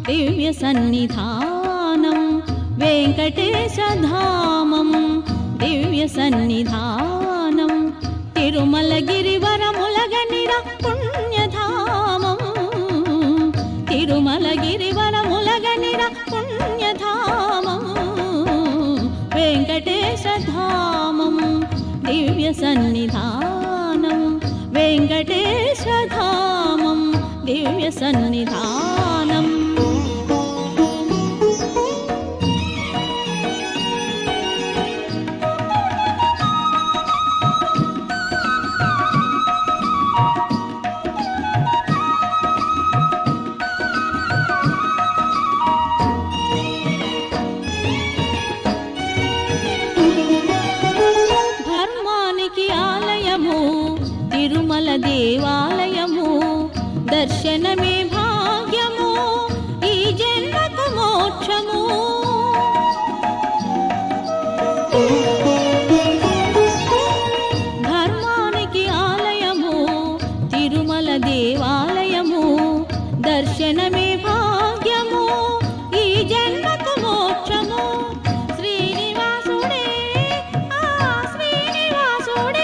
దివ్య సన్నిధానం వెంకటేశధామం దివ్య సన్నిధానం తిరుమల గిరివరములగనిర పుణ్యధామం తిరుమల గిరివరములగనిర పుణ్యధామం వెంకటేశధామం దివ్య సన్నిధానం వెంకటేశధామం దివ్య సన్నిధానం ధర్మానికి ఆలయము తిరుమల దేవాలయము దర్శనమే భాగ్యము ఈ జన్మకు మోక్షము ధర్మానికి ఆలయము తిరుమల దేవాలయము దర్శనమే భాగ్యము ఈ జన్మకు మోక్షము శ్రీనివాసుడే ఆ శ్రీనివాసుడే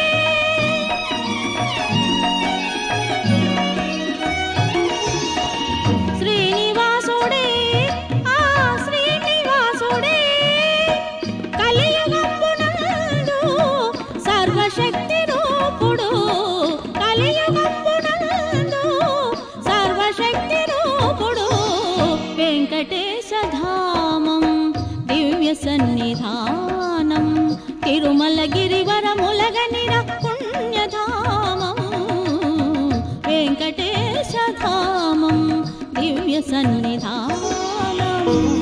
శ్రీనివాసుడే ఆ శ్రీనివాసుడే కలియుగంబునందు సర్వశక్తి రూపుడు కలియుగంబునందు సర్వశక్తి రూపుడు వెంకటేశధామం దివ్య సన్నిధానం తిరుమల గిరివరములగనిర పుణ్యధామం వెంకటేశధామం దివ్య సన్నిధానం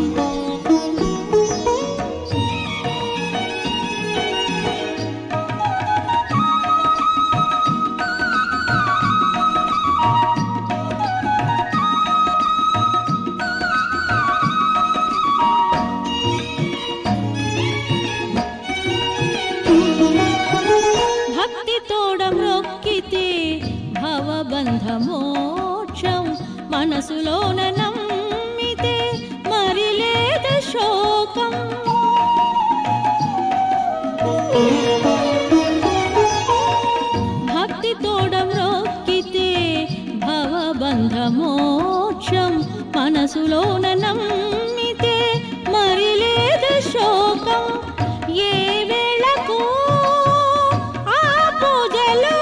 భక్తి తోడ మ్రొక్కితే భవబంధ మోక్షం మనసులోన నమ్మితే మరి లేద శోకం భక్తి తోడ మ్రొక్కితే భవబంధ మోక్షం మనసులోన నమ్మితే మరి లేద శోకం ఏ వేళకు ఆ పూజలో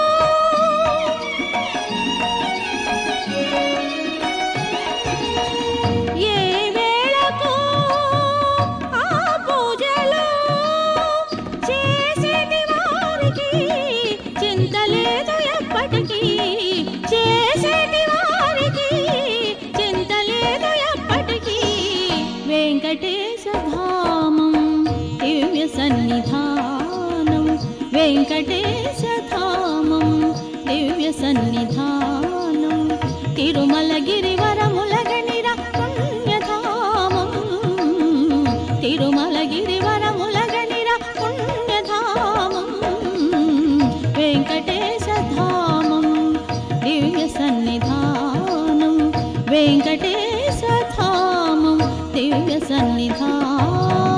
ఏ వేళకు ఆ పూజలో చేసేటి వారికి చింత లేదు ఎప్పటికీ చేసేటి వారికి చింత లేదు ఎప్పటికీ వెంకటేశధామం దివ్య సన్నిధానం వెంకటేశధామం దివ్య సన్నిధానం తిరుమల గిరివరములగనిర పుణ్యధామం తిరుమల గిరివరములగనిర పుణ్యధామం వెంకటేశధామం దివ్య సన్నిధానం వెంకటేశధామం దివ్య సన్నిధానం